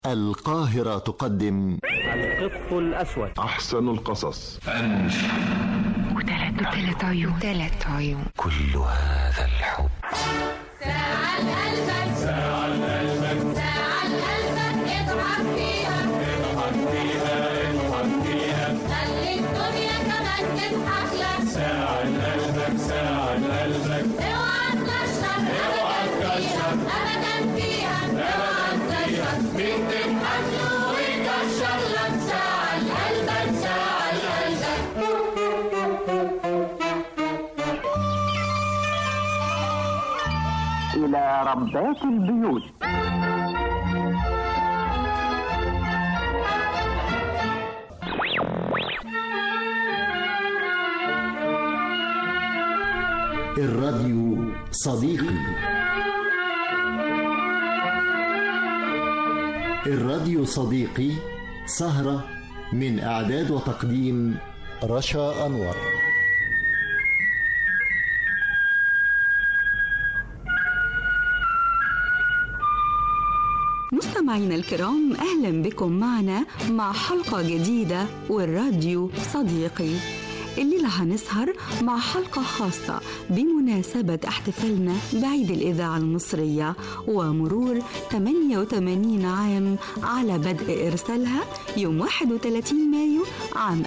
القاهرة تقدم القط الأسود أحسن القصص وثلاث وثلاث عيون ثلاث عيون كل هذا الحب ساعة قلبك ساعة قلبك ساعة قلبك اضحك فيها اضحك فيها اضحك فيها خلي الدنيا كمان تضحك لك ساعة قلبك ساعة قلبك اوعى تكشر ابدا فيها ابدا فيها اوعى تكشر مين تضحك له ويكشر لك ساعة قلبك ساعة قلبك إلى ربات البيوت الراديو صديقي الراديو صديقي سهرة من إعداد وتقديم رشا أنور مستمعينا الكرام اهلا بكم معنا مع حلقه جديده والراديو صديقي الليلة هنسهر مع حلقة خاصة بمناسبة احتفالنا بعيد الإذاعة المصرية ومرور 88 عام على بدء إرسالها يوم 31 مايو عام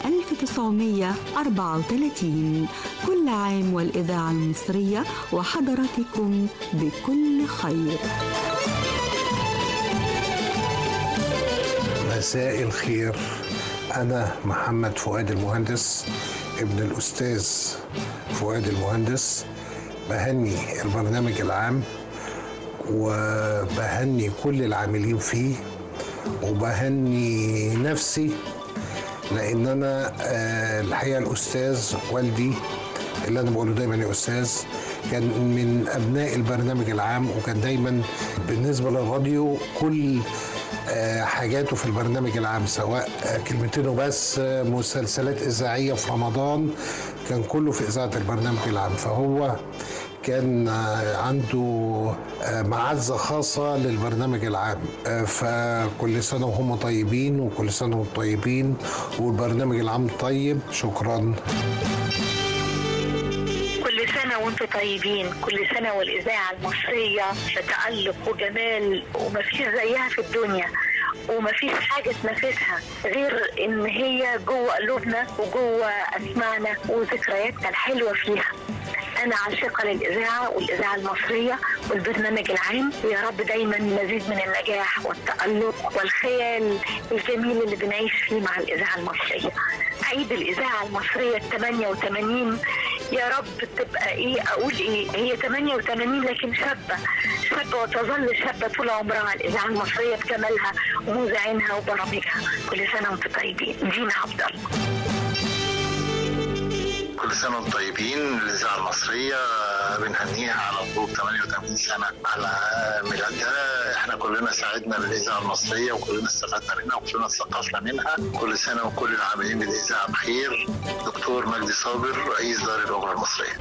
1934 كل عام والإذاعة المصرية وحضراتكم بكل خير مساء الخير أنا محمد فؤاد المهندس ابن الأستاذ فؤاد المهندس بهني البرنامج العام وبهني كل العاملين فيه وبهني نفسي لأن أنا آه، الحقيقة الأستاذ والدي اللي أنا بقوله دايما يا أستاذ كان من أبناء البرنامج العام وكان دايما بالنسبة للراديو كل آه، حاجاته في البرنامج العام سواء آه، كلمتين وبس آه، مسلسلات إذاعية في رمضان كان كله في إذاعة البرنامج العام فهو كان آه، عنده آه، معزة خاصة للبرنامج العام آه، فكل سنة وهم طيبين وكل سنة وهم طيبين والبرنامج العام طيب شكرا كل سنة وانتم طيبين كل سنة والإذاعة المصرية في تألق وجمال ومفيش زيها في الدنيا ومفيش حاجة تنافسها غير إن هي جوه قلوبنا وجوه أسماعنا وذكرياتنا الحلوة فيها أنا عاشقة للإذاعة والإذاعة المصرية والبرنامج العام يا رب دايما مزيد من النجاح والتألق والخيال الجميل اللي بنعيش فيه مع الإذاعة المصرية عيد الإذاعة المصرية ال 88 يا رب تبقى ايه اقول ايه هي 88 لكن شابه شابه وتظل شابه طول عمرها الاذاعه المصريه بجمالها ومذيعينها وبرامجها كل سنه وانتم طيبين دينا عبد الله كل سنة وانتم طيبين الإذاعة المصرية بنهنيها على مرور 88 سنة على ميلادها احنا كلنا ساعدنا للإذاعة المصرية وكلنا استفدنا منها وكلنا استقفنا منها كل سنة وكل العاملين بالإذاعة بخير دكتور مجدي صابر رئيس دار الأوبرا المصرية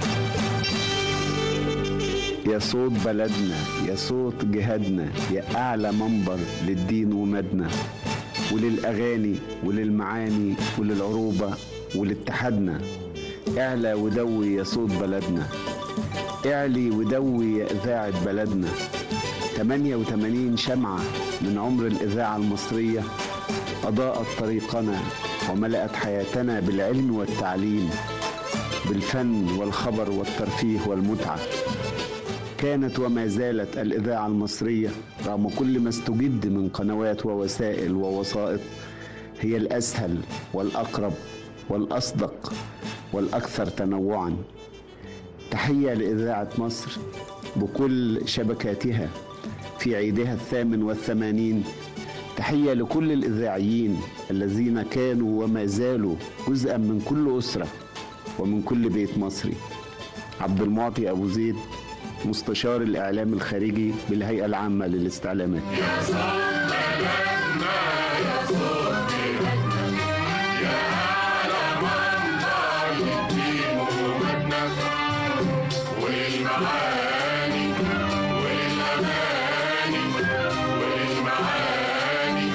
يا صوت بلدنا يا صوت جهادنا يا أعلى منبر للدين ومدنا وللأغاني وللمعاني وللعروبة ولاتحادنا اعلى ودوي يا صوت بلدنا اعلي ودوي يا إذاعة بلدنا 88 شمعة من عمر الإذاعة المصرية أضاءت طريقنا وملأت حياتنا بالعلم والتعليم بالفن والخبر والترفيه والمتعه كانت وما زالت الإذاعة المصرية رغم كل ما استجد من قنوات ووسائل ووسائط هي الأسهل والأقرب والأصدق والأكثر تنوعا تحية لإذاعة مصر بكل شبكاتها في عيدها الثامن والثمانين تحية لكل الإذاعيين الذين كانوا وما زالوا جزءا من كل أسرة ومن كل بيت مصري عبد المعطي أبو زيد مستشار الإعلام الخارجي بالهيئة العامة للاستعلامات والمعاني والأماني والمعاني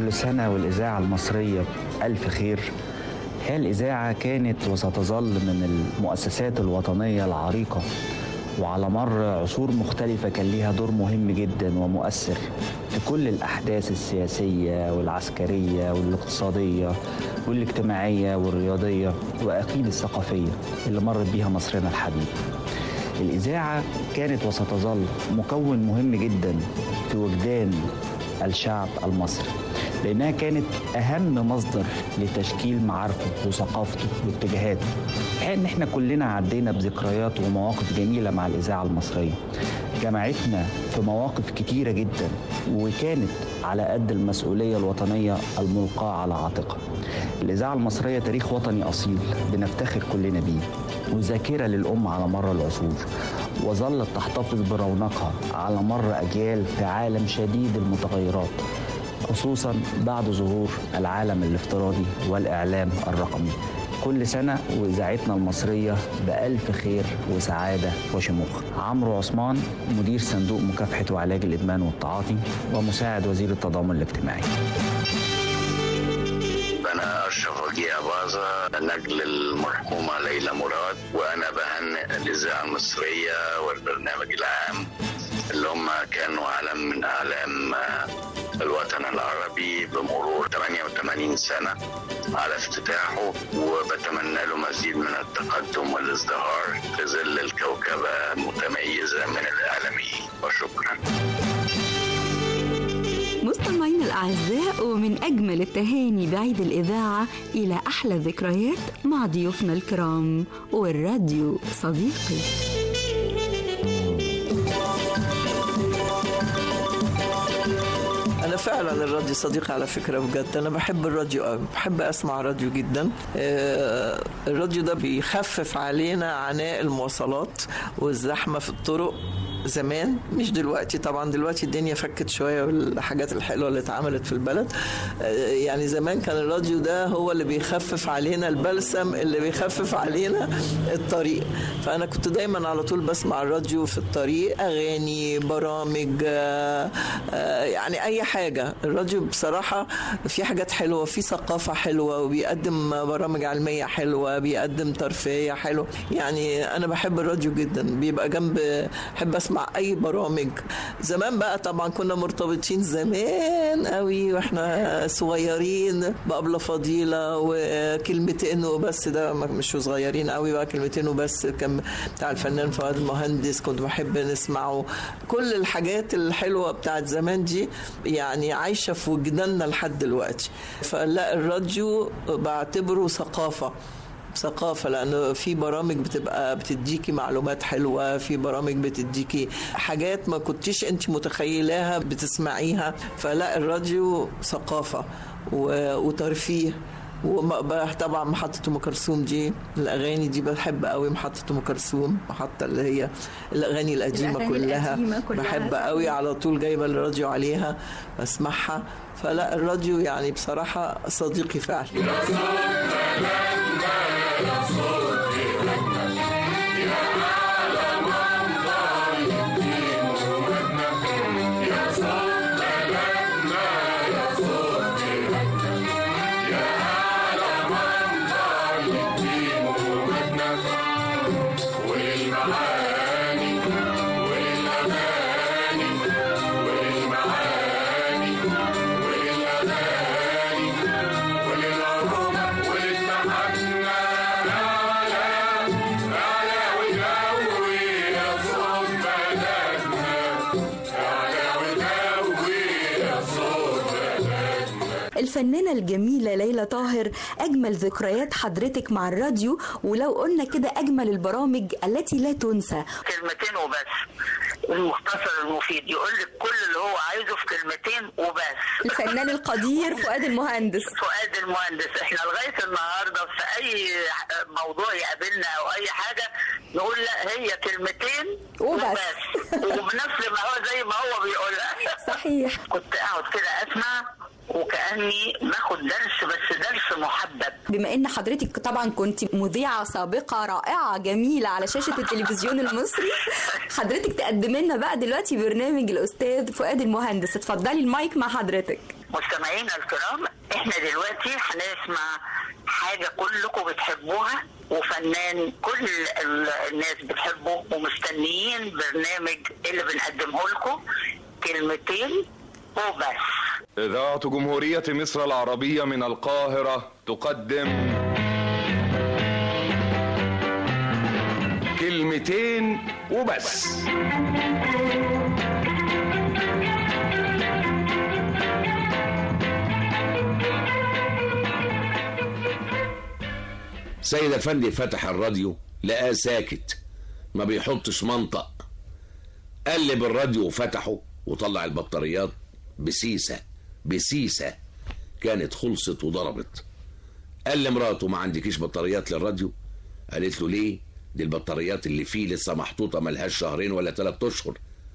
كل سنة والإذاعة المصرية بألف خير هي الإذاعة كانت وستظل من المؤسسات الوطنية العريقة وعلى مر عصور مختلفة كان ليها دور مهم جدا ومؤثر في كل الأحداث السياسية والعسكرية والاقتصادية والاجتماعية والرياضية وأكيد الثقافية اللي مرت بيها مصرنا الحبيب الإذاعة كانت وستظل مكون مهم جدا في وجدان الشعب المصري لأنها كانت أهم مصدر لتشكيل معارفه وثقافته واتجاهاته الحقيقة إن إحنا كلنا عدينا بذكريات ومواقف جميلة مع الإذاعة المصرية جمعتنا في مواقف كتيرة جدا وكانت على قد المسؤولية الوطنية الملقاة على عاتقها الإذاعة المصرية تاريخ وطني أصيل بنفتخر كلنا بيه وذاكرة للأمة على مر العصور وظلت تحتفظ برونقها على مر أجيال في عالم شديد المتغيرات خصوصا بعد ظهور العالم الافتراضي والإعلام الرقمي كل سنة وإذاعتنا المصرية بألف خير وسعادة وشموخ عمرو عثمان مدير صندوق مكافحة وعلاج الإدمان والتعاطي ومساعد وزير التضامن الاجتماعي أنا أشرف وجيه أباظة نجل المرحومة ليلى مراد وأنا بهنئ الإذاعة المصرية والبرنامج العام اللي هم كانوا علم من أعلام الوطن العربي بمرور 88 سنة على افتتاحه وبتمنى له مزيد من التقدم والازدهار في ظل الكوكبة المتميزة من الإعلاميين وشكرا مستمعينا الأعزاء ومن أجمل التهاني بعيد الإذاعة إلى أحلى الذكريات مع ضيوفنا الكرام والراديو صديقي انا فعلا الراديو صديقي على فكره بجد انا بحب الراديو قوي بحب اسمع راديو جدا آه، الراديو ده بيخفف علينا عناء المواصلات والزحمه في الطرق زمان مش دلوقتي طبعا دلوقتي الدنيا فكت شويه والحاجات الحلوه اللي اتعملت في البلد آه، يعني زمان كان الراديو ده هو اللي بيخفف علينا البلسم اللي بيخفف علينا الطريق فانا كنت دايما على طول بسمع الراديو في الطريق اغاني برامج آه، آه، يعني اي حاجه الراديو بصراحه في حاجات حلوه في ثقافه حلوه وبيقدم برامج علميه حلوه بيقدم ترفيهيه حلوه يعني انا بحب الراديو جدا بيبقى جنب احب اسمع اي برامج زمان بقى طبعا كنا مرتبطين زمان قوي واحنا صغيرين بأبلة فضيلة وكلمتين وبس ده مش صغيرين قوي بقى كلمتين وبس كان بتاع الفنان فؤاد المهندس كنت بحب نسمعه كل الحاجات الحلوة بتاعت زمان دي يعني عايشة في وجداننا لحد دلوقتي فلا الراديو بعتبره ثقافة ثقافة لأنه في برامج بتبقى بتديكي معلومات حلوة في برامج بتديكي حاجات ما كنتيش أنت متخيلاها بتسمعيها فلا الراديو ثقافة و- وترفيه وطبعا محطة أم كلثوم دي الأغاني دي بحب قوي محطة أم كلثوم محطة اللي هي الأغاني القديمة الأغاني كلها القديمة كلها، بحب صحيح. قوي على طول جايبة الراديو عليها بسمعها فلا الراديو يعني بصراحة صديقي فعلا الفنانة الجميلة ليلى طاهر أجمل ذكريات حضرتك مع الراديو ولو قلنا كده أجمل البرامج التي لا تنسى كلمتين وبس المختصر المفيد يقول لك كل اللي هو عايزه في كلمتين وبس الفنان القدير فؤاد المهندس فؤاد المهندس احنا لغايه النهارده في اي موضوع يقابلنا او اي حاجه نقول لا هي كلمتين وبس. وبنفس ما هو زي ما هو بيقولها صحيح كنت اقعد كده اسمع وكاني باخد درس بس درس محبب بما ان حضرتك طبعا كنت مذيعه سابقه رائعه جميله على شاشه التلفزيون المصري حضرتك تقدمي لنا بقى دلوقتي برنامج الاستاذ فؤاد المهندس اتفضلي المايك مع حضرتك مستمعينا الكرام احنا دلوقتي هنسمع حاجة كلكم بتحبوها وفنان كل ال- الناس بتحبه ومستنيين برنامج اللي بنقدمه لكم كلمتين وبس إذاعة جمهورية مصر العربية من القاهرة تقدم كلمتين وبس سيد افندي فتح الراديو لقاه ساكت ما بيحطش منطق قلب الراديو وفتحه وطلع البطاريات بسيسة بسيسة كانت خلصت وضربت قال لمراته ما عندكيش بطاريات للراديو قالت له ليه دي البطاريات اللي فيه لسه محطوطة ملهاش شهرين ولا ثلاث أشهر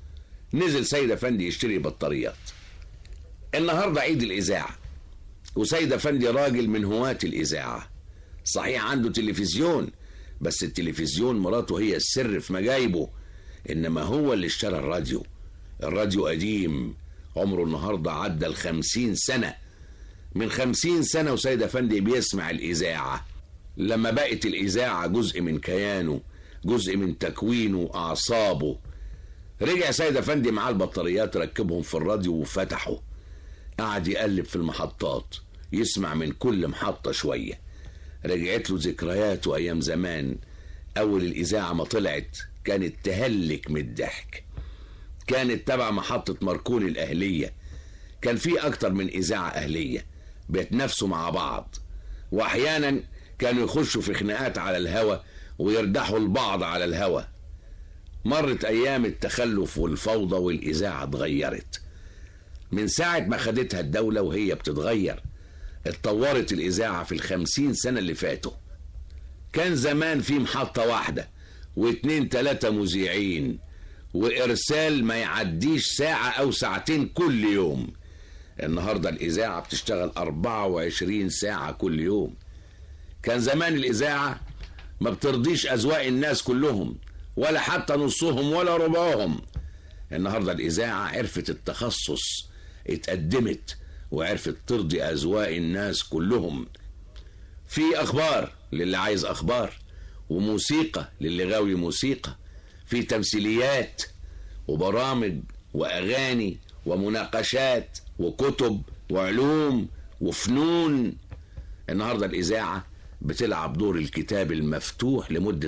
نزل سيد أفندي يشتري بطاريات النهاردة عيد الإذاعة وسيد أفندي راجل من هواة الإذاعة صحيح عنده تلفزيون بس التلفزيون مراته هي السر في مجايبه إنما هو اللي اشترى الراديو الراديو قديم عمره النهاردة عدى الخمسين سنة من خمسين سنة وسيد أفندي بيسمع الإذاعة لما بقت الإذاعة جزء من كيانه جزء من تكوينه أعصابه رجع سيد أفندي معاه البطاريات ركبهم في الراديو وفتحه قعد يقلب في المحطات يسمع من كل محطة شوية رجعت له ذكرياته أيام زمان أول الإذاعة ما طلعت كانت تهلك من الضحك كانت تبع محطة ماركون الأهلية كان في أكتر من إذاعة أهلية بيتنافسوا مع بعض وأحيانا كانوا يخشوا في خناقات على الهوا ويردحوا البعض على الهوا مرت أيام التخلف والفوضى والإذاعة اتغيرت من ساعة ما خدتها الدولة وهي بتتغير اتطورت الإذاعة في الخمسين سنة اللي فاتوا كان زمان في محطة واحدة واتنين تلاتة مذيعين وإرسال ما يعديش ساعة أو ساعتين كل يوم النهاردة الإذاعة بتشتغل 24 ساعة كل يوم كان زمان الإذاعة ما بترضيش أذواق الناس كلهم ولا حتى نصهم ولا ربعهم النهاردة الإذاعة عرفت التخصص اتقدمت وعرفت ترضي أذواق الناس كلهم في أخبار للي عايز أخبار وموسيقى للي غاوي موسيقى في تمثيليات وبرامج وأغاني ومناقشات وكتب وعلوم وفنون النهاردة الإذاعة بتلعب دور الكتاب المفتوح لمدة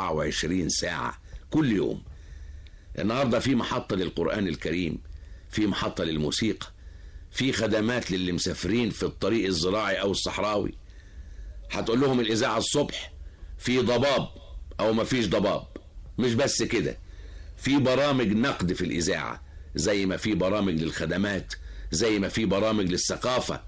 24 ساعة كل يوم النهاردة في محطة للقرآن الكريم في محطة للموسيقى في خدمات للي مسافرين في الطريق الزراعي أو الصحراوي هتقول لهم الإذاعة الصبح في ضباب أو مفيش ضباب مش بس كده في برامج نقد في الإذاعة زي ما في برامج للخدمات زي ما في برامج للثقافة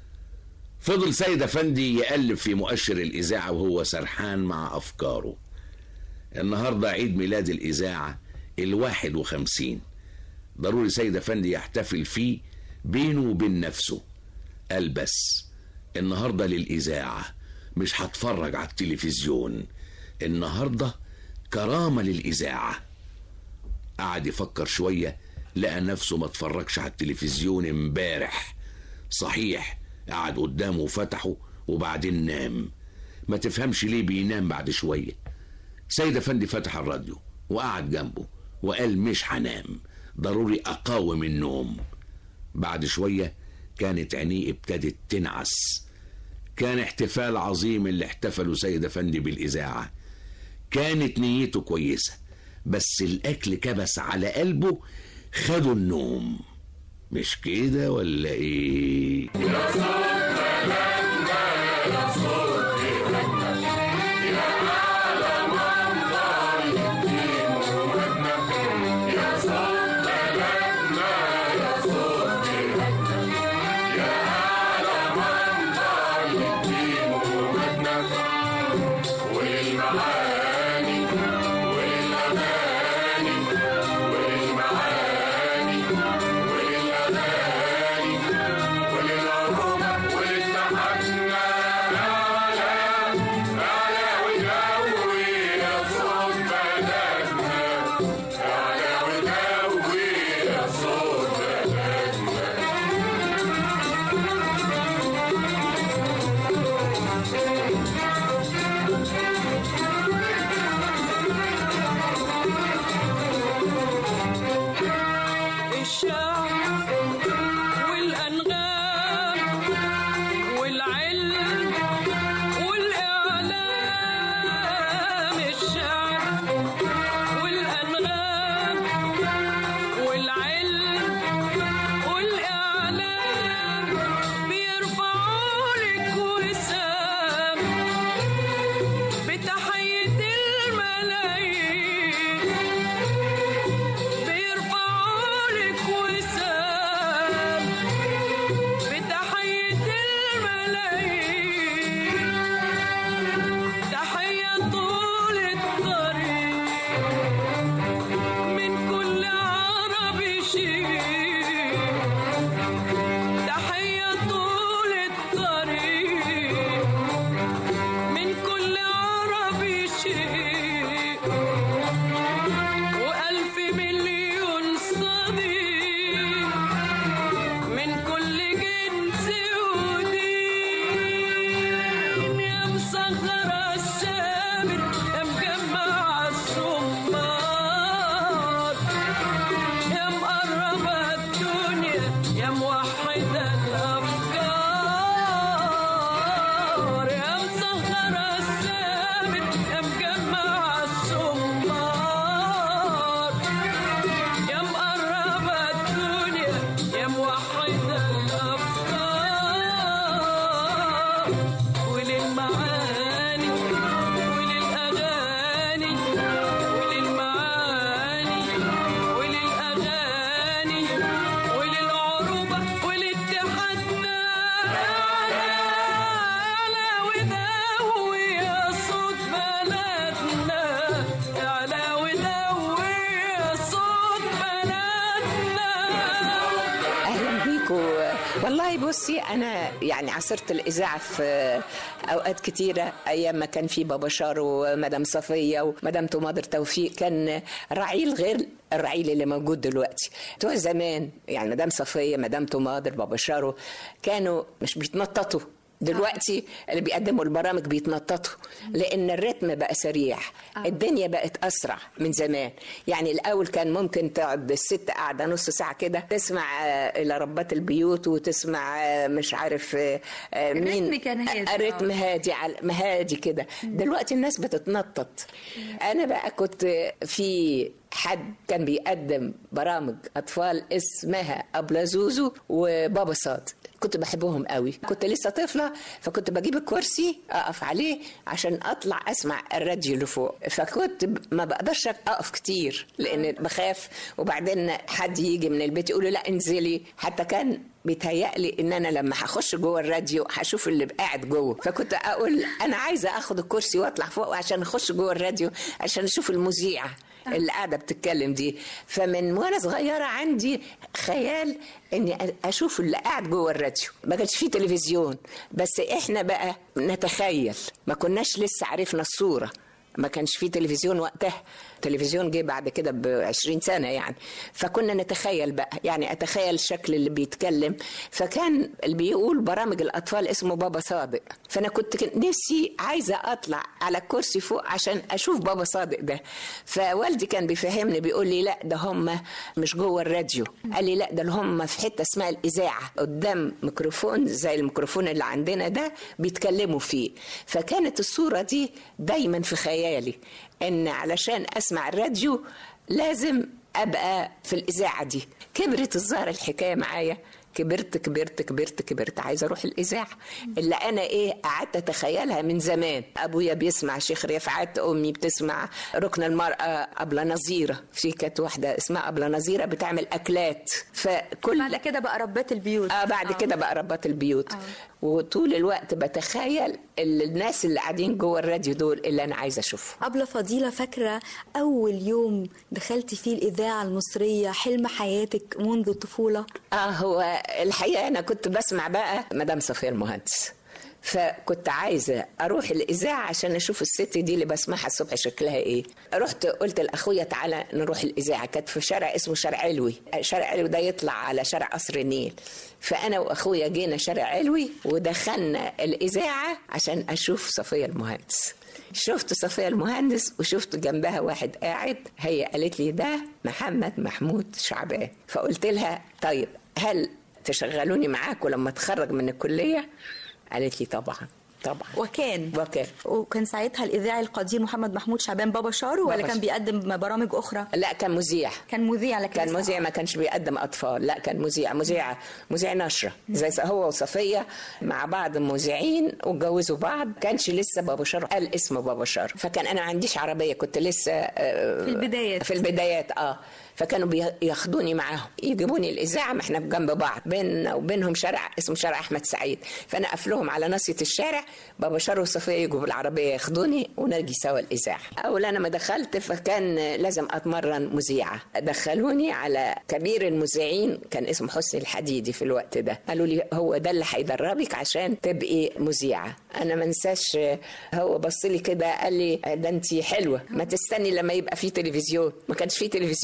فضل سيد أفندي يقلب في مؤشر الإذاعة وهو سرحان مع أفكاره النهاردة عيد ميلاد الإذاعة الواحد وخمسين ضروري سيد أفندي يحتفل فيه بينه وبين نفسه قال بس النهاردة للإذاعة مش هتفرج على التلفزيون النهاردة كرامة للإذاعة قعد يفكر شوية لقى نفسه ما اتفرجش على التلفزيون امبارح صحيح قعد قدامه وفتحه وبعدين نام ما تفهمش ليه بينام بعد شوية سيد أفندي فتح الراديو وقعد جنبه وقال مش هنام ضروري أقاوم النوم بعد شوية كانت عينيه ابتدت تنعس كان احتفال عظيم اللي احتفلوا سيد أفندي بالإذاعة كانت نيته كويسة بس الأكل كبس على قلبه خدوا النوم مش كده ولا ايه وللمعاني وللأماني وللمعاني وللأماني يا موحد الأفكار يا مسهر السامر يا مجمع السمار يا مقرب الدنيا يا موحد الأفكار وللمعاني وللأغاني وللمعاني وللأغاني وللعروبة ولاتحادنا على وداوي يا صوت بلدنا على وداوي يا صوت بلدنا اهلا بيكم والله بصي انا يعني عاصرت الاذاعه في اوقات كتيره ايام ما كان في بابا شار ومدام صفيه ومدام تماضر توفيق كان رعيل غير الرعيل اللي موجود دلوقتي بتوع زمان يعني مدام صفيه مدام تماضر بابا شارو كانوا مش بيتنططوا دلوقتي اللي بيقدموا البرامج بيتنططوا لان الريتم بقى سريع الدنيا بقت اسرع من زمان يعني الاول كان ممكن تقعد الست قاعده نص ساعه كده تسمع آه، الى ربات البيوت وتسمع آه، مش عارف آه، آه، مين الريتم كان هادي، آه، الريتم آه. هادي على هادي كده دلوقتي الناس بتتنطط انا بقى كنت في حد كان بيقدم برامج اطفال اسمها ابله زوزو وبابا صاد كنت بحبهم قوي كنت لسه طفله فكنت بجيب الكرسي اقف عليه عشان اطلع اسمع الراديو اللي فوق فكنت ب- ما بقدرش اقف كتير لان بخاف وبعدين حد يجي من البيت يقول لي لا انزلي حتى كان بيتهيألي ان انا لما هخش جوه الراديو هشوف اللي قاعد جوه فكنت اقول انا عايزه اخد الكرسي واطلع فوق عشان اخش جوه الراديو عشان اشوف المذيعه اللي قاعده بتتكلم دي فمن وانا صغيره عندي خيال اني أ- اشوف اللي قاعد جوه الراديو ما كانش فيه تلفزيون بس احنا بقى نتخيل ما كناش لسه عرفنا الصوره ما كانش فيه تلفزيون وقتها التلفزيون جه بعد كده ب 20 سنه يعني فكنا نتخيل بقى يعني اتخيل شكل اللي بيتكلم فكان اللي بيقول برامج الاطفال اسمه بابا صادق فانا كنت ك- نفسي عايزه اطلع على الكرسي فوق عشان اشوف بابا صادق ده فوالدي كان بيفهمني بيقول لي لا ده هم مش جوه الراديو قال لي لا ده اللي هم في حته اسمها الاذاعه قدام ميكروفون زي الميكروفون اللي عندنا ده بيتكلموا فيه فكانت الصوره دي دايما في خيالي ان علشان اسمع الراديو لازم ابقى في الاذاعه دي كبرت الظاهر الحكايه معايا كبرت كبرت كبرت كبرت عايزه اروح الاذاعه اللي انا ايه قعدت اتخيلها من زمان ابويا بيسمع شيخ رفعت امي بتسمع ركن المراه ابله نظيره في كانت واحده اسمها ابله نظيره بتعمل اكلات فكل بعد كده بقى ربات البيوت اه بعد كده بقى ربات البيوت وطول الوقت بتخيل الناس اللي قاعدين جوه الراديو دول اللي انا عايزه اشوفهم أبلة فضيلة فاكرة أول يوم دخلتي فيه الإذاعة المصرية حلم حياتك منذ الطفولة اه هو الحقيقه انا كنت بسمع بقى مدام صفيه المهندس فكنت عايزه اروح الاذاعه عشان اشوف الست دي اللي بسمعها الصبح شكلها ايه رحت قلت لاخويا تعالى نروح الاذاعه كانت في شارع اسمه شارع علوي شارع علوي ده يطلع على شارع قصر النيل فانا واخويا جينا شارع علوي ودخلنا الاذاعه عشان اشوف صفيه المهندس شفت صفية المهندس وشفت جنبها واحد قاعد هي قالت لي ده محمد محمود شعبان فقلت لها طيب هل تشغلوني معاكم لما اتخرج من الكلية قالت لي طبعا طبعا وكان وكان وكان ساعتها الإذاعي القدير محمد محمود شعبان بابا شارو ولا بابا كان بيقدم برامج أخرى لا كان مذيع كان مذيع لكن كان لسه- مذيع ما كانش بيقدم اطفال لا كان مذيع مذيع مذيع نشره زي هو وصفيه مع بعض مذيعين واتجوزوا بعض كانش لسه بابا شر قال اسمه بابا شر فكان انا ما عنديش عربيه كنت لسه آه، في البدايات. في البدايات اه فكانوا بياخدوني معاهم يجيبوني الاذاعه ما احنا جنب بعض بيننا وبينهم شارع اسمه شارع احمد سعيد فانا اقف لهم على ناصيه الشارع بابا شر وصفيه يجوا بالعربيه ياخدوني ونرجي سوا الاذاعه اول انا ما دخلت فكان لازم اتمرن مذيعه دخلوني على كبير المذيعين كان اسمه حسني الحديدي في الوقت ده قالوا لي هو ده اللي هيدربك عشان تبقي مذيعه انا ما انساش هو بص لي كده قال لي ده انت حلوه ما تستني لما يبقى في تلفزيون ما كانش في تلفزيون لسه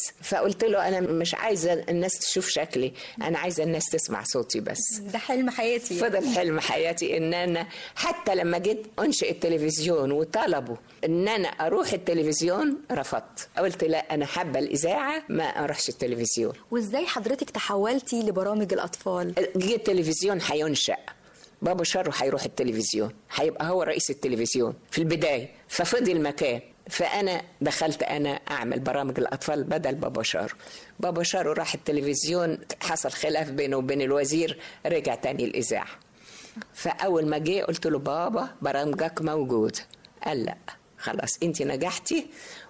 فقلت له انا مش عايزه الناس تشوف شكلي انا عايزه الناس تسمع صوتي بس ده حلم حياتي فضل حلم حياتي ان انا حتى لما جيت انشئ التلفزيون وطلبوا ان انا اروح التلفزيون رفضت قلت لا انا حابه الاذاعه ما اروحش التلفزيون وازاي حضرتك تحولتي لبرامج الاطفال جه التلفزيون هينشأ بابا شرو هيروح التلفزيون هيبقى هو رئيس التلفزيون في البداية ففضل مكان فأنا دخلت أنا أعمل برامج الأطفال بدل بابا شارو بابا شارو راح التلفزيون حصل خلاف بينه وبين الوزير رجع تاني الإذاعة فأول ما جه قلت له بابا برامجك موجود قال لا خلاص انت نجحتي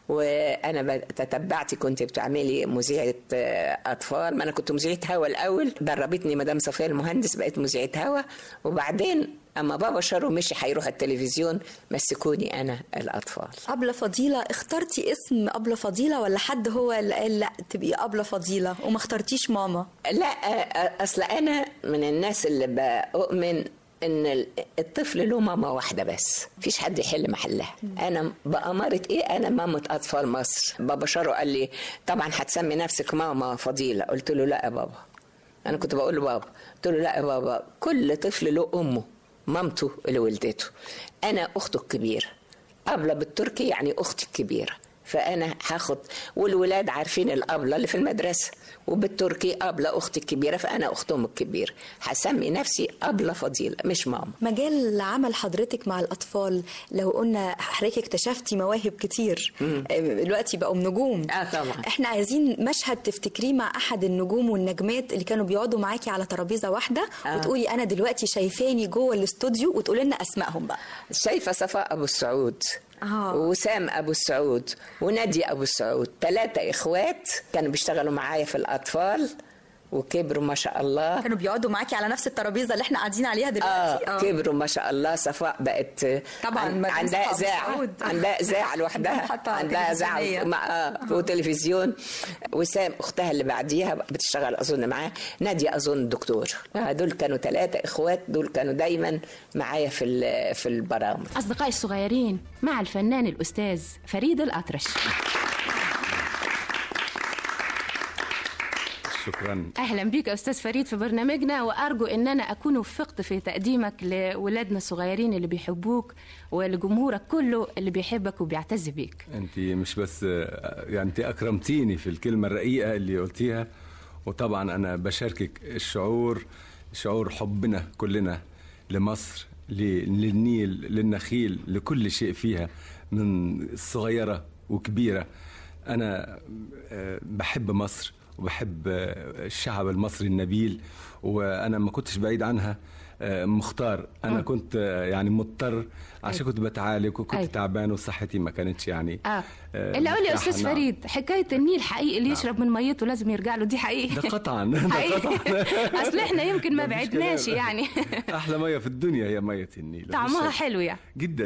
وانا تتبعتي كنت بتعملي مذيعه آه، اطفال ما انا كنت مذيعه هوا الاول دربتني مدام صفيه المهندس بقيت مذيعه هوا وبعدين اما بابا شارو مشي هيروح التلفزيون مسكوني انا الاطفال أبلة فضيلة اخترتي اسم أبلة فضيلة ولا حد هو اللي قال لا تبقي أبلة فضيلة وما اخترتيش ماما لا آه، اصل انا من الناس اللي بؤمن ان ال- الطفل له ماما واحده بس مفيش حد يحل محلها انا بأمارة ايه انا مامة اطفال مصر بابا شارو قال لي طبعا هتسمي نفسك ماما فضيله قلت له لا يا بابا انا كنت بقول له بابا قلت له لا يا بابا كل طفل له امه مامته اللي ولدته انا اخته الكبيره أبلة بالتركي يعني أختي الكبيرة فأنا هاخد والولاد عارفين الأبلة اللي في المدرسة وبالتركي أبلة أختي الكبيرة فأنا أختهم الكبيرة هسمي نفسي أبلة فضيلة مش ماما مجال عمل حضرتك مع الأطفال لو قلنا حضرتك اكتشفتي مواهب كتير مم. آه، دلوقتي بقوا نجوم اه طبعا احنا عايزين مشهد تفتكريه مع احد النجوم والنجمات اللي كانوا بيقعدوا معاكي على ترابيزه واحده آه. وتقولي انا دلوقتي شايفاني جوه الاستوديو وتقولي لنا اسمائهم بقى شايفة صفاء أبو السعود آه. وسام أبو السعود ونادي أبو السعود ثلاثة إخوات كانوا بيشتغلوا معايا في الأطفال وكبروا ما شاء الله كانوا بيقعدوا معاكي على نفس الترابيزه اللي احنا قاعدين عليها دلوقتي آه كبروا ما شاء الله صفاء بقت طبعاً عن- مدام عندها صفاء أبو اذاعه سعود. عندها اذاعه لوحدها حتى عندها تلفزيونية. اذاعه مع- آه وتلفزيون وسام اختها اللي بعديها بتشتغل اظن معاه ناديه اظن دكتور آه دول كانوا ثلاثه اخوات دول كانوا دايما معايا في ال- في البرامج أصدقائي الصغيرين مع الفنان الأستاذ فريد الأطرش شكرا أهلا بك يا أستاذ فريد في برنامجنا وأرجو أن أنا أكون وفقت في تقديمك لولادنا الصغيرين اللي بيحبوك ولجمهورك كله اللي بيحبك وبيعتز بيك انت مش بس يعني انت اكرمتيني في الكلمه الرقيقه اللي قلتيها وطبعا انا بشاركك الشعور شعور حبنا كلنا لمصر ل- للنيل للنخيل لكل شيء فيها من صغيره وكبيره انا آه، بحب مصر وبحب آه، الشعب المصري النبيل وانا ما كنتش بعيد عنها آه، مختار انا مم. كنت آه، يعني مضطر عشان أيوة. كنت بتعالج وكنت أيوة. تعبان وصحتي ما كانتش يعني آه. آه، اللي أقول يا مرتاحة. أستاذ نعم. فريد حكاية النيل حقيقي اللي يشرب من ميته لازم يرجع له دي حقيقي ده قطعا ده حقيقي. قطعا أصل إحنا يمكن ما مفيش بعدناش كلام. يعني احلى ميه في الدنيا هي ميه النيل طعمها مفيش شك. حلو يعني جدا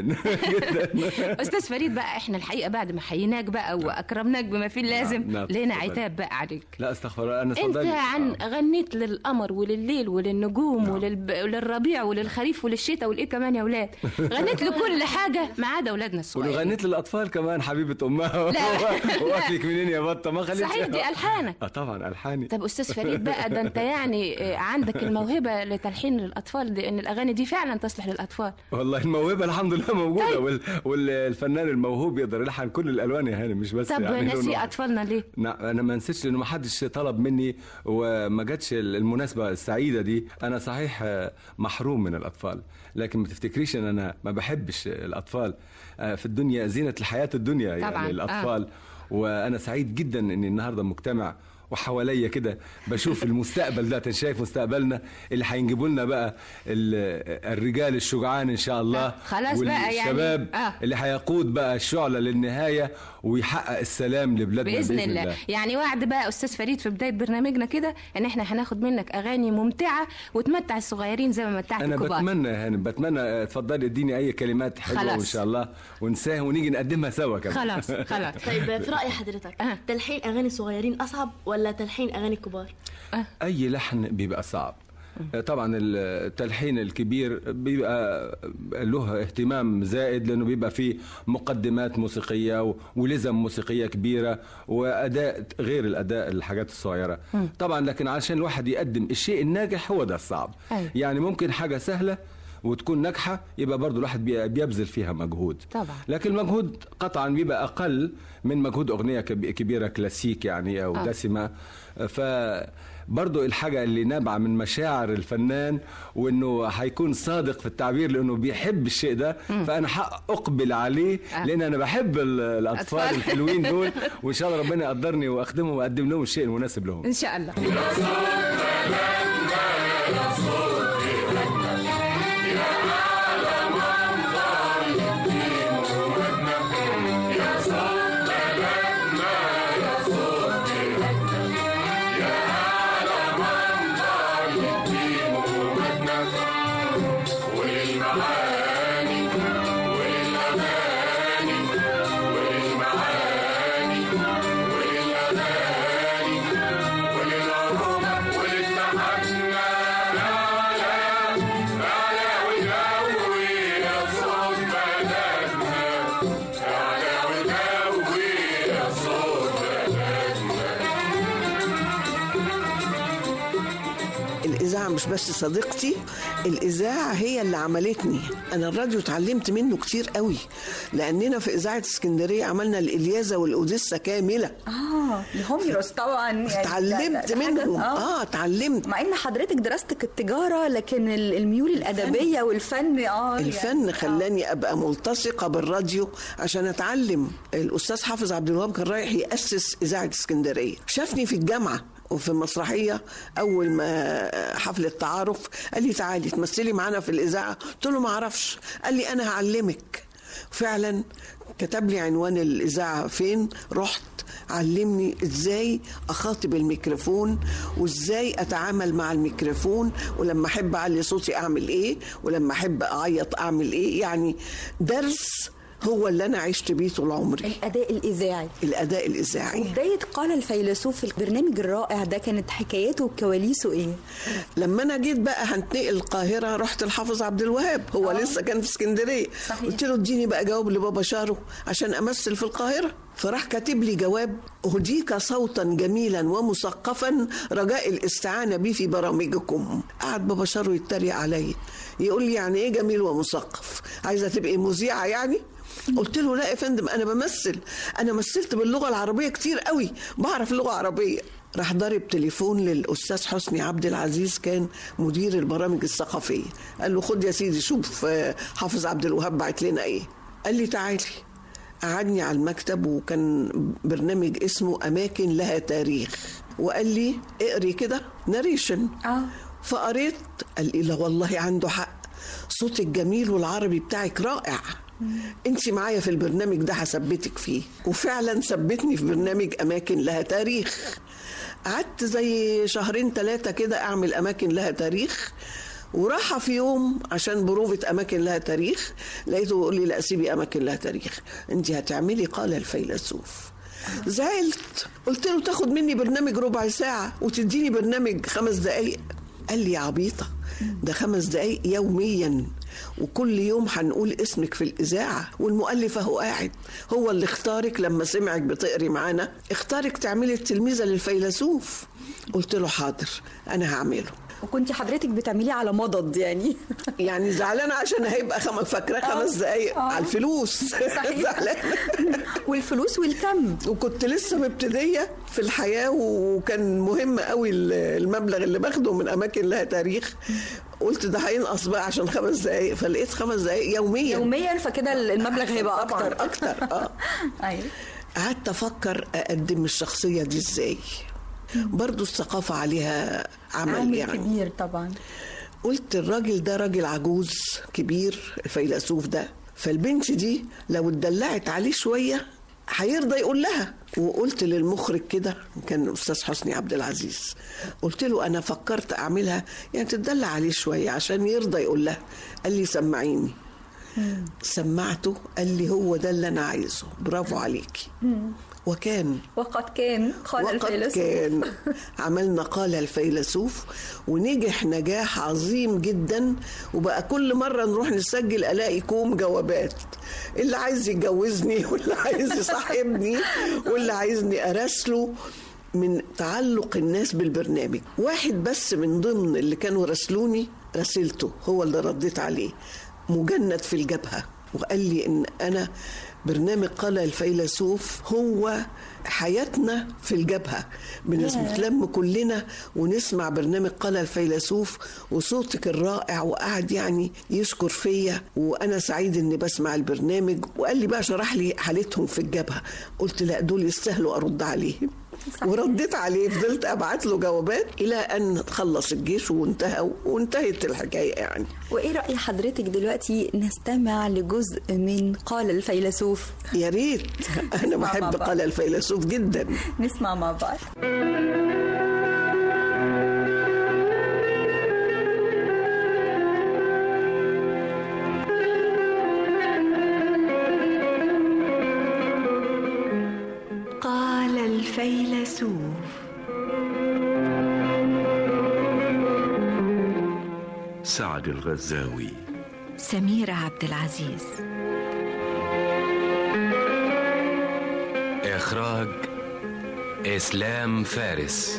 جدا استاذ فريد بقى احنا الحقيقه بعد ما حييناك بقى واكرمناك بما فيه اللازم نعم، نعم، لنا اتفضلي. عتاب بقى عليك لا استغفر الله انا انت صدقني عن غنيت للقمر ولليل وللنجوم وللب... وللربيع وللخريف وللشتاء والايه كمان يا اولاد غنيت لكل حاجه ما عدا اولادنا الصغيرين وغنيت للاطفال كمان حبيبه امها لا. واكلك منين يا بطه ما خليتش صحيح دي الحانك اه طبعا الحاني طب استاذ فريد بقى ده انت يعني آه، عندك الموهبه لتلحين للاطفال دي ان الاغاني دي فعلا تصلح للاطفال والله الموهبه الحمد لله موجوده وال... والفنان الموهوب يقدر يلحن كل الالوان يا هاني مش بس طب يعني لون ناسي واحد. اطفالنا ليه نعم انا ما نسيتش لانه ما حدش طلب مني وما جاتش المناسبه السعيده دي انا صحيح آه، محروم من الاطفال لكن ما تفتكريش ان انا ما بحبش الاطفال آه، في الدنيا زينه الحياه الدنيا طبعاً، يعني آه. الاطفال وانا سعيد جدا اني النهارده مجتمع وحواليا كده بشوف المستقبل ده شايف مستقبلنا اللي هينجبوا لنا بقى ال- الرجال الشجعان ان شاء الله خلاص بقى يعني- والشباب آه. اللي هيقود بقى الشعله للنهايه ويحقق السلام لبلادنا بإذن, الله. يعني وعد بقى أستاذ فريد في بداية برنامجنا كده إن إحنا هناخد منك أغاني ممتعة وتمتع الصغيرين زي ما متعت انا الكبار بتمنى يا هانم بتمنى آه، اتفضلي اديني اي كلمات حلوه خلاص. وان شاء الله ونساهم ونيجي نقدمها سوا كمان خلاص خلاص طيب في رأي حضرتك تلحين أغاني صغيرين أصعب ولا تلحين أغاني كبار؟ اي لحن بيبقى صعب طبعا التلحين الكبير بيبقى له اهتمام زائد لانه بيبقى فيه مقدمات موسيقيه و- ولزم موسيقيه كبيره واداء غير الاداء الحاجات الصغيره مم. طبعا لكن عشان الواحد يقدم الشيء الناجح هو ده الصعب أيوة. يعني ممكن حاجه سهله وتكون ناجحه يبقى برضو الواحد بي- بيبذل فيها مجهود طبعا لكن المجهود قطعا بيبقى اقل من مجهود اغنيه كب- كبيره كلاسيك يعني او آه. دسمه ف برضو الحاجة اللي نابعة من مشاعر الفنان وانه هيكون صادق في التعبير لانه بيحب الشيء ده مم. فانا حق اقبل عليه آه. لان انا بحب ال- الاطفال أطفال. الحلوين دول وان شاء الله ربنا يقدرني واخدمهم واقدم لهم الشيء المناسب لهم ان شاء الله وللمعاني وللأماني وللمعاني وللأماني وللعروبة وللتحنى أعلى أعلى ودوي يا صوت بلدنا أعلى ودوي يا صوت الإذاعة مش بس صديقتي الإذاعة هي اللي عملتني أنا الراديو اتعلمت منه كتير قوي لأننا في إذاعة اسكندرية عملنا الإلياذة والأوديسة كاملة اه الهوميروس طبعا يعني اتعلمت ده- ده حاجة- منهم. آه، اتعلمت مع ان حضرتك دراستك التجاره لكن ال- الميول الادبيه والفن اه الفن يعني- خلاني ابقى ملتصقه بالراديو عشان اتعلم الاستاذ حافظ عبد الوهاب كان رايح ياسس اذاعه اسكندريه شافني في الجامعه وفي المسرحيه اول ما حفله تعارف قال لي تعالي تمثلي معانا في الاذاعه قلت له ما اعرفش قال لي انا هعلمك فعلا كتب لي عنوان الاذاعه فين رحت علمني ازاي اخاطب الميكروفون وازاي اتعامل مع الميكروفون ولما احب اعلي صوتي اعمل ايه ولما احب اعيط اعمل ايه يعني درس هو اللي انا عشت بيه طول عمري الاداء الاذاعي الاداء الاذاعي وبدايه قال الفيلسوف في البرنامج الرائع ده كانت حكاياته وكواليسه ايه لما انا جيت بقى هنتنقل القاهره رحت الحافظ عبد الوهاب هو أوه. لسه كان في اسكندريه صحيح. قلت له اديني بقى جواب لبابا شارو عشان امثل في القاهره فراح كاتب لي جواب اهديك صوتا جميلا ومثقفا رجاء الاستعانه بي في برامجكم قعد بابا شارو يتريق عليا يقول لي يعني ايه جميل ومثقف عايزه تبقي مذيعه يعني قلت له لا يا فندم انا بمثل انا مثلت باللغه العربيه كتير قوي بعرف لغه عربيه راح ضارب تليفون للاستاذ حسني عبد العزيز كان مدير البرامج الثقافيه قال له خد يا سيدي شوف آه، حافظ عبد الوهاب بعت لنا ايه قال لي تعالي قعدني على المكتب وكان برنامج اسمه اماكن لها تاريخ وقال لي اقري كده ناريشن اه فقريت قال لي لا والله عنده حق صوتك جميل والعربي بتاعك رائع انت معايا في البرنامج ده هثبتك فيه وفعلا ثبتني في برنامج اماكن لها تاريخ قعدت زي شهرين ثلاثه كده اعمل اماكن لها تاريخ وراحة في يوم عشان بروفة أماكن لها تاريخ لقيته يقول لي لا سيبي أماكن لها تاريخ أنت هتعملي قال الفيلسوف زعلت قلت له تاخد مني برنامج ربع ساعة وتديني برنامج خمس دقايق قال لي يا عبيطة ده خمس دقايق يوميا وكل يوم هنقول اسمك في الإذاعة والمؤلف أهو قاعد هو اللي اختارك لما سمعك بتقري معانا اختارك تعملي التلميذة للفيلسوف قلت له حاضر أنا هعمله وكنت حضرتك بتعمليه على مضض يعني يعني زعلانه عشان هيبقى خم... فاكراه خمس دقايق على الفلوس صحيح. زعلانه والفلوس والكم وكنت لسه مبتديه في الحياه وكان مهم قوي المبلغ اللي باخده من اماكن لها تاريخ قلت ده هينقص بقى عشان خمس دقايق فلقيت خمس دقايق يوميا يوميا فكده المبلغ هيبقى اكتر اكتر اه ايوه قعدت افكر اقدم الشخصيه دي ازاي برضو الثقافه عليها عمل, عامل يعني كبير طبعا قلت الراجل ده راجل عجوز كبير الفيلسوف ده فالبنت دي لو اتدلعت عليه شويه هيرضى يقول لها وقلت للمخرج كده كان الاستاذ حسني عبد العزيز قلت له انا فكرت اعملها يعني تدلع عليه شويه عشان يرضى يقول لها قال لي سمعيني سمعته قال لي هو ده اللي انا عايزه برافو عليكي وكان وقد كان قال وقد الفيلسوف كان عملنا قال الفيلسوف ونجح نجاح عظيم جدا وبقى كل مرة نروح نسجل ألاقي كوم جوابات اللي عايز يتجوزني واللي عايز يصاحبني واللي عايزني أراسله من تعلق الناس بالبرنامج واحد بس من ضمن اللي كانوا راسلوني راسلته هو اللي رديت عليه مجند في الجبهة وقال لي إن أنا برنامج قال الفيلسوف هو حياتنا في الجبهة بنس- ياه. بنتلم كلنا ونسمع برنامج قال الفيلسوف وصوتك الرائع وقعد يعني يشكر فيا وانا سعيد اني بسمع البرنامج وقال لي بقى شرح لي حالتهم في الجبهه قلت لا دول يستاهلوا ارد عليهم ورديت عليه فضلت ابعت له جوابات الى ان خلص الجيش وانتهى وانتهت الحكايه يعني وايه راي حضرتك دلوقتي نستمع لجزء من قال الفيلسوف يا ريت انا نسمع مع بحب بعض. قال الفيلسوف جدا نسمع مع بعض قال الفيلسوف سعد الغزاوي سميرة عبد العزيز إخراج إسلام فارس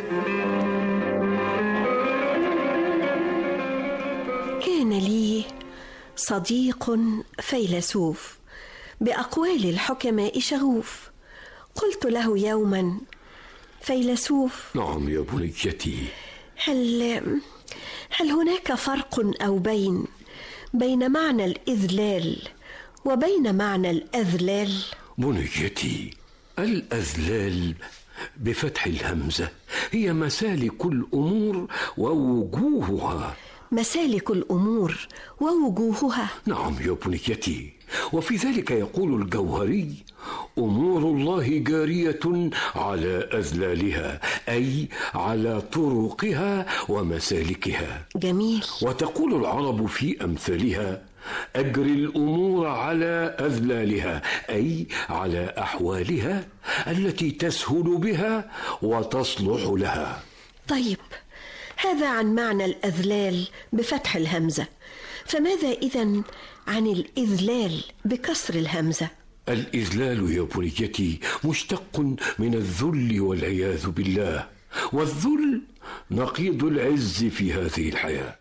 كان لي صديق فيلسوف باقوال الحكماء شغوف قلت له يوما فيلسوف نعم يا بنيتي هل هل هناك فرق او بين بين معنى الاذلال وبين معنى الاذلال بنيتي الأذلال بفتح الهمزة هي مسالك الأمور ووجوهها مسالك الامور ووجوهها نعم يا بنيتي وفي ذلك يقول الجوهري امور الله جاريه على اذلالها اي على طرقها ومسالكها جميل وتقول العرب في امثالها اجري الامور على اذلالها اي على احوالها التي تسهل بها وتصلح لها طيب هذا عن معنى الاذلال بفتح الهمزه فماذا اذا عن الاذلال بكسر الهمزه الإذلال يا بنيتي مشتق من الذل والعياذ بالله والذل نقيض العز في هذه الحياة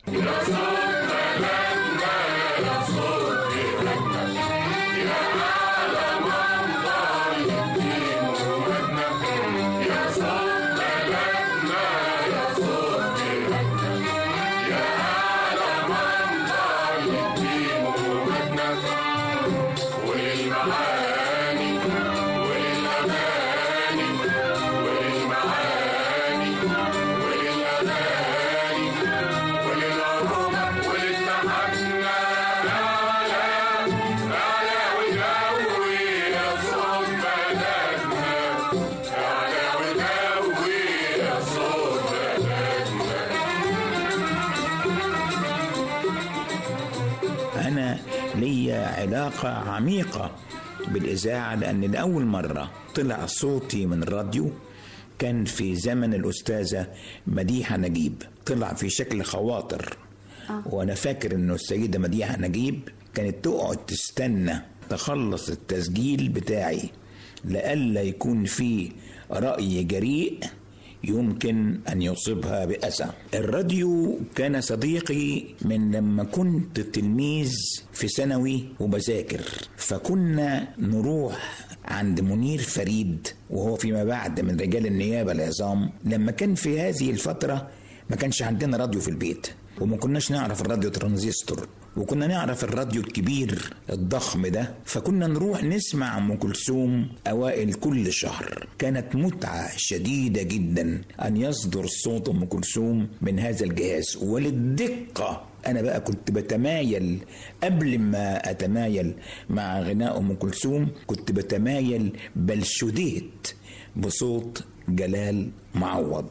وللمعاني وللأماني وللمعاني وللأماني وللعروبة وللتحنى أعلى أعلى وجوي يا صوت بلدنا أعلى وجوي يا صوت أنا ليا علاقة عميقة بالإذاعة لأن لأول مرة طلع صوتي من الراديو كان في زمن الأستاذة مديحة نجيب طلع في شكل خواطر وأنا فاكر إنه السيدة مديحة نجيب كانت تقعد تستنى تخلص التسجيل بتاعي لئلا يكون فيه رأي جريء يمكن أن يصيبها بأسى الراديو كان صديقي من لما كنت تلميذ في ثانوي وبذاكر فكنا نروح عند منير فريد وهو فيما بعد من رجال النيابة العظام لما كان في هذه الفترة ما كانش عندنا راديو في البيت وما كناش نعرف الراديو ترانزستور وكنا نعرف الراديو الكبير الضخم ده فكنا نروح نسمع ام كلثوم اوائل كل شهر كانت متعه شديده جدا ان يصدر صوت ام كلثوم من هذا الجهاز وللدقه انا بقى كنت بتمايل قبل ما اتمايل مع غناء ام كلثوم كنت بتمايل بل شديت بصوت جلال معوض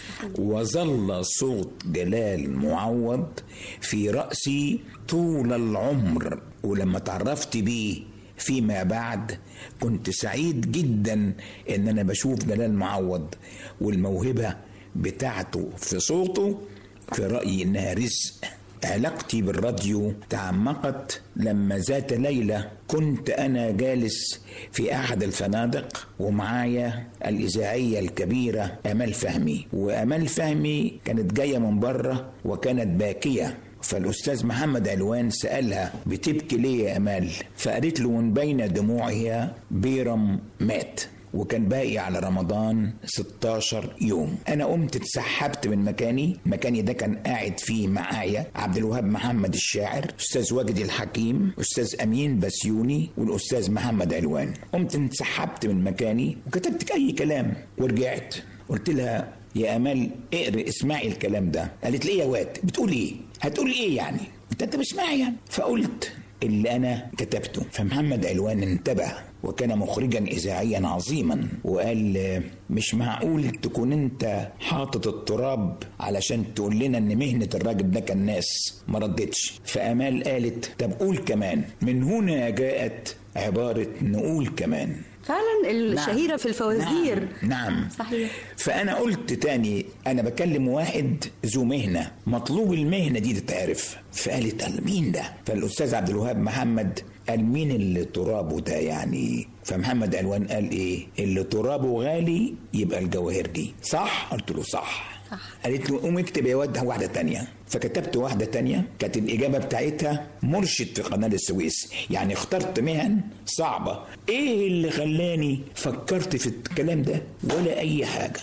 وظل صوت جلال معوض في رأسي طول العمر ولما تعرفت بيه فيما بعد كنت سعيد جدا ان انا بشوف جلال معوض والموهبة بتاعته في صوته في رأيي انها رزق علاقتي بالراديو تعمقت لما ذات ليلة كنت أنا جالس في أحد الفنادق ومعايا الإذاعية الكبيرة أمال فهمي وأمال فهمي كانت جاية من بره وكانت باكية فالأستاذ محمد علوان سألها بتبكي ليه يا أمال فقالت له من بين دموعها بيرم مات وكان باقي على رمضان 16 يوم انا قمت اتسحبت من مكاني مكاني ده كان قاعد فيه معايا عبد الوهاب محمد الشاعر استاذ واجدي الحكيم استاذ امين بسيوني والاستاذ محمد علوان قمت اتسحبت من مكاني وكتبت اي كلام ورجعت قلت لها يا امال اقري اسمعي الكلام ده قالت لي إيه يا واد بتقول ايه هتقول ايه يعني انت انت بسمعي يعني فقلت اللي انا كتبته فمحمد علوان انتبه وكان مخرجا اذاعيا عظيما وقال آه، مش معقول تكون انت حاطط التراب علشان تقول لنا ان مهنه الراجل ده كان ناس ما ردتش فامال قالت طب قول كمان من هنا جاءت عباره نقول كمان فعلا الشهيره في الفوازير نعم صحيح فانا قلت تاني انا بكلم واحد ذو مهنه مطلوب المهنه دي تتعرف فقالت قال مين ده فالاستاذ عبد الوهاب محمد قال مين اللي ترابه ده يعني فمحمد علوان قال ايه اللي ترابه غالي يبقى الجواهرجي صح قلت له صح صح قالت له قوم اكتب يا واد واحده تانية فكتبت واحده تانية كانت الاجابه بتاعتها مرشد في قناه السويس يعني اخترت مهن صعبه ايه اللي خلاني فكرت في الكلام ده ولا اي حاجه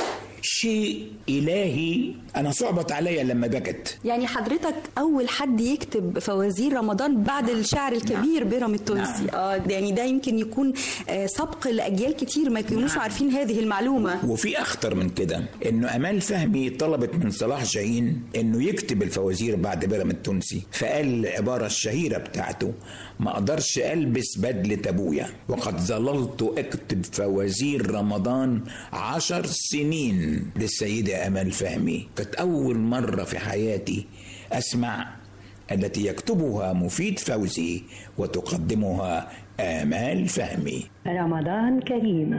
شيء الهي انا صعبت عليا لما بكت يعني حضرتك اول حد يكتب فوازير رمضان بعد الشاعر الكبير بيرام التونسي اه ده يعني ده يمكن يكون آه، سبق لاجيال كتير ما يكونوش عارفين هذه المعلومه وفي اخطر من كده انه امال فهمي طلبت من صلاح جاهين انه يكتب الفوازير بعد بيرام التونسي فقال العباره الشهيره بتاعته ما اقدرش البس بدله ابويا وقد ظللت اكتب فوازير رمضان عشر سنين للسيده امال فهمي كانت اول مره في حياتي اسمع التي يكتبها مفيد فوزي وتقدمها امال فهمي رمضان كريم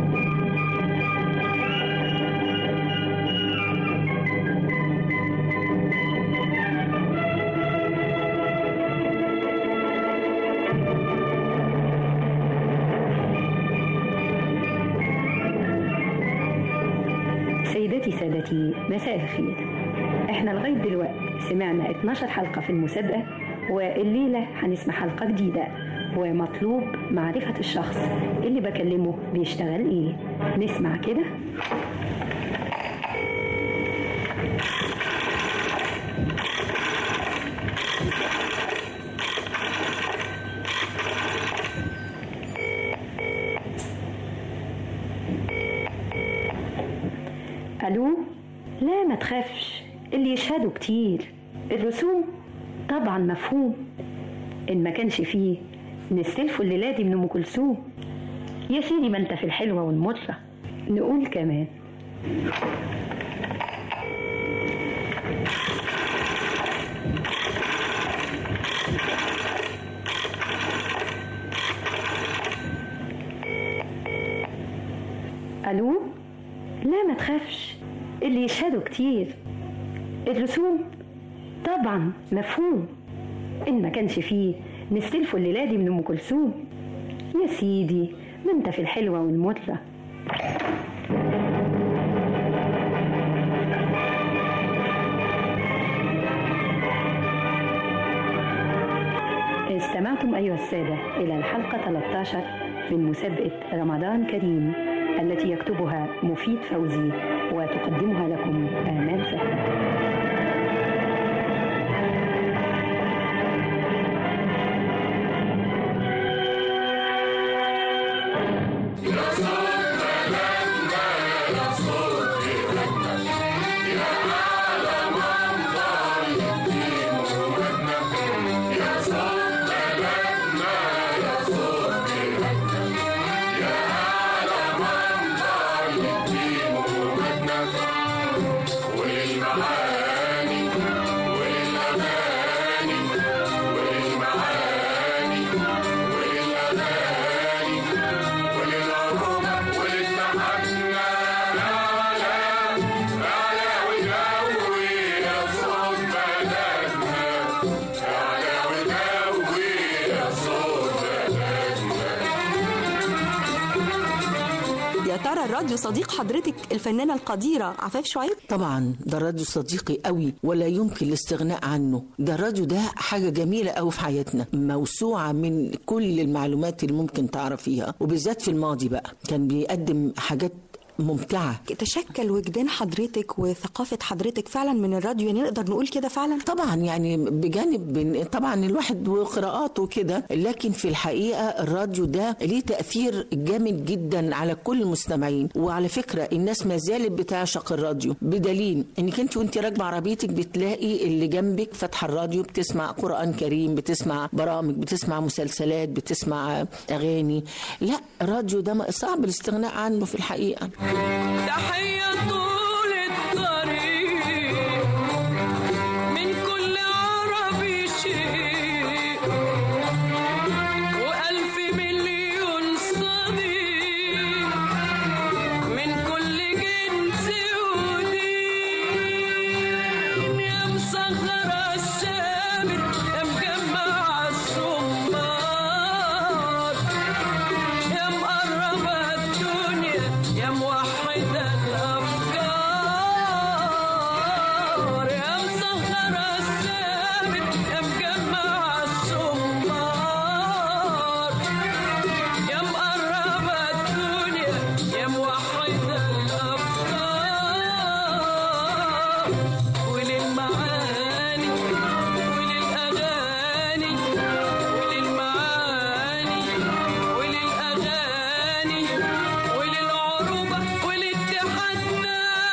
سيدتي سادتي مساء الخير احنا لغاية دلوقتي سمعنا 12 حلقة في المسابقة والليلة هنسمع حلقة جديدة ومطلوب معرفة الشخص اللي بكلمه بيشتغل ايه نسمع كده الو لا ما تخافش اللي يشهدوا كتير الرسوم طبعا مفهوم ان ما كانش فيه نستلفوا الليله دي من ام كلثوم يا سيدي ما انت في الحلوه والمره نقول كمان الو لا ما تخافش اللي يشهدوا كتير الرسوم طبعا مفهوم ان ما كانش فيه نستلفوا الليله دي من ام كلثوم يا سيدي ما انت في الحلوه والمره استمعتم أيها السادة إلى الحلقة 13 من مسابقة رمضان كريم التي يكتبها مفيد فوزي وتقدمها لكم آمال فهمي ورا الراديو صديق حضرتك الفنانه القديره عفاف شعيب طبعا ده الراديو صديقي قوي ولا يمكن الاستغناء عنه ده الراديو ده حاجة جميلة قوي في حياتنا موسوعة من كل المعلومات اللي ممكن تعرفيها وبالذات في الماضي بقى كان بيقدم حاجات ممتعة تشكل وجدان حضرتك وثقافة حضرتك فعلا من الراديو يعني نقدر نقول كده فعلا طبعا يعني بجانب بن- طبعا الواحد وقراءاته كده لكن في الحقيقة الراديو ده ليه تأثير جامد جدا على كل المستمعين وعلى فكرة الناس ما زالت بتعشق الراديو بدليل انك انت وانت راكبة عربيتك بتلاقي اللي جنبك فاتحة الراديو بتسمع قرآن كريم بتسمع برامج بتسمع مسلسلات بتسمع أغاني لا الراديو ده ما- صعب الاستغناء عنه في الحقيقة تحية طول الطريق من كل عربي شيء وألف مليون صديق من كل جنس ودين يا مسخر السامر يا مجمع الصمار يا مقرب الدنيا يا موحد الأفكار يا مسهر السامر يا مجمع الصمار يا مقرب الدنيا يا موحد الأفكار وللمعاني وللأغاني وللمعاني وللأغاني وللعروبة ولاتحادنا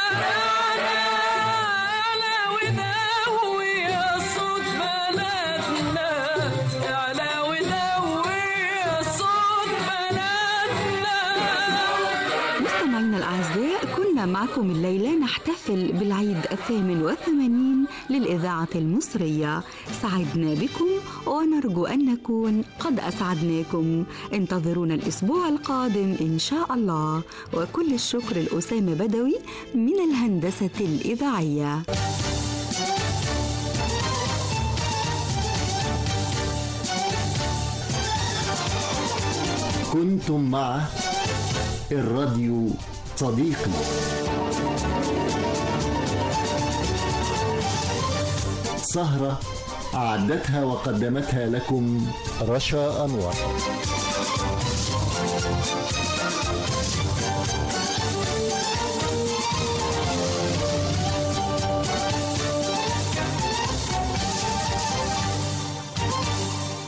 على وداوي يا صوت بلدنا على وداوي يا صوت بلدنا مستمعينا الأعزاء كنا معكم الليلة نحتفل بالعيد الثامن والثمانين للإذاعة المصرية سعدنا بكم ونرجو أن نكون قد أسعدناكم انتظرونا الأسبوع القادم إن شاء الله وكل الشكر لأسامة بدوي من الهندسة الإذاعية كنتم مع الراديو صديقي سهرة أعدتها وقدمتها لكم رشا أنور